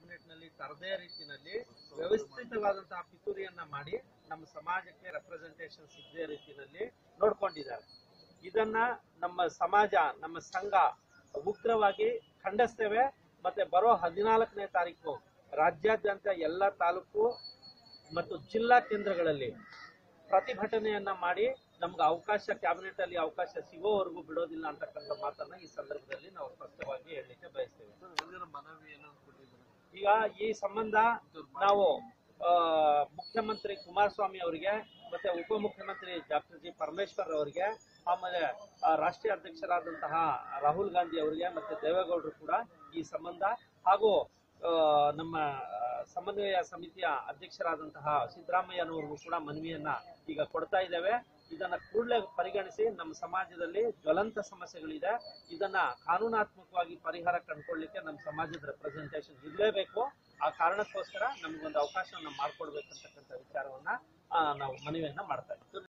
cabinet ನಲ್ಲಿ ತರದೇ ರೀತಿನಲ್ಲಿ ವ್ಯವಸ್ಥಿತವಾದಂತಹ ಪಿತೂರಿಯನ್ನ ಮಾಡಿ ನಮ್ಮ ಸಮಾಜಕ್ಕೆ ರೆಪ್ರೆಸೆಂಟೇಷನ್ ಸಿಗದೇ ರೀತಿನಲ್ಲಿ ನೋಡ್ಕೊಂಡಿದ್ದಾರೆ ಇದನ್ನ ನಮ್ಮ ಸಮಾಜ ನಮ್ಮ ಸಂಘ ಉಗ್ರವಾಗಿ ಖಂಡಿಸ್ತೇವೆ ಮತ್ತೆ ಬರೋ ಹದಿನಾಲ್ಕನೇ ತಾರೀಕು ರಾಜ್ಯಾದ್ಯಂತ ಎಲ್ಲ ತಾಲೂಕು ಮತ್ತು ಜಿಲ್ಲಾ ಕೇಂದ್ರಗಳಲ್ಲಿ ಪ್ರತಿಭಟನೆಯನ್ನ ಮಾಡಿ ನಮ್ಗೆ ಅವಕಾಶ ಕ್ಯಾಬಿನೆಟ್ ಅಲ್ಲಿ ಅವಕಾಶ ಸಿಗೋವರೆಗೂ ಬಿಡೋದಿಲ್ಲ ಅಂತಕ್ಕಂಥ ಮಾತನ್ನ ಈ ಸಂದರ್ಭದಲ್ಲಿ ನಾವು ಸ್ಪಷ್ಟವಾಗಿ ಹೇಳಲಿಕ್ಕೆ ಬಯಸ್ತೇವೆ ಮನವಿ ಏನಾದ್ರು ಕೊಟ್ಟಿದ್ದೀರಾ ಈಗ ಈ ಸಂಬಂಧ ನಾವು ಆ, ಮುಖ್ಯಮಂತ್ರಿ ಕುಮಾರಸ್ವಾಮಿ ಅವರಿಗೆ ಮತ್ತೆ ಉಪಮುಖ್ಯಮಂತ್ರಿ ಡಾಕ್ಟರ್ ಜಿ ಪರಮೇಶ್ವರ್ ಅವರಿಗೆ ಆಮೇಲೆ ಆ, ರಾಷ್ಟ್ರೀಯ ಅಧ್ಯಕ್ಷರಾದಂತಹ ರಾಹುಲ್ ಗಾಂಧಿ ಅವರಿಗೆ ಮತ್ತೆ ದೇವೇಗೌಡರು ಕೂಡ ಈ ಸಂಬಂಧ ಹಾಗೂ ಆ, ನಮ್ಮ ಆ, ಸಮನ್ವಯ ಸಮಿತಿಯ ಅಧ್ಯಕ್ಷರಾದಂತಹ ಸಿದ್ದರಾಮಯ್ಯನವರಿಗೂ ಕೂಡ ಮನವಿಯನ್ನ ಈಗ ಕೊಡ್ತಾ ಇದ್ದೇವೆ ಇದನ್ನ ಕೂಡಲೇ ಪರಿಗಣಿಸಿ ನಮ್ಮ ಸಮಾಜದಲ್ಲಿ ಜ್ವಲಂತ ಸಮಸ್ಯೆಗಳಿದೆ ಇದನ್ನ ಕಾನೂನಾತ್ಮಕವಾಗಿ ಪರಿಹಾರ ಕಂಡುಕೊಳ್ಳಿಕ್ಕೆ ನಮ್ಮ ಸಮಾಜದ ರೆಪ್ರೆಸೆಂಟೇಷನ್ ಇರಲೇಬೇಕು ಆ ಕಾರಣಕ್ಕೋಸ್ಕರ ನಮಗೊಂದು ಅವಕಾಶವನ್ನ ಮಾಡಿಕೊಡ್ಬೇಕಂತಕ್ಕಂಥ ವಿಚಾರವನ್ನ ಆ, ನಾವು ಮನವಿಯನ್ನ ಮಾಡ್ತಾ ಇದ್ದೀವಿ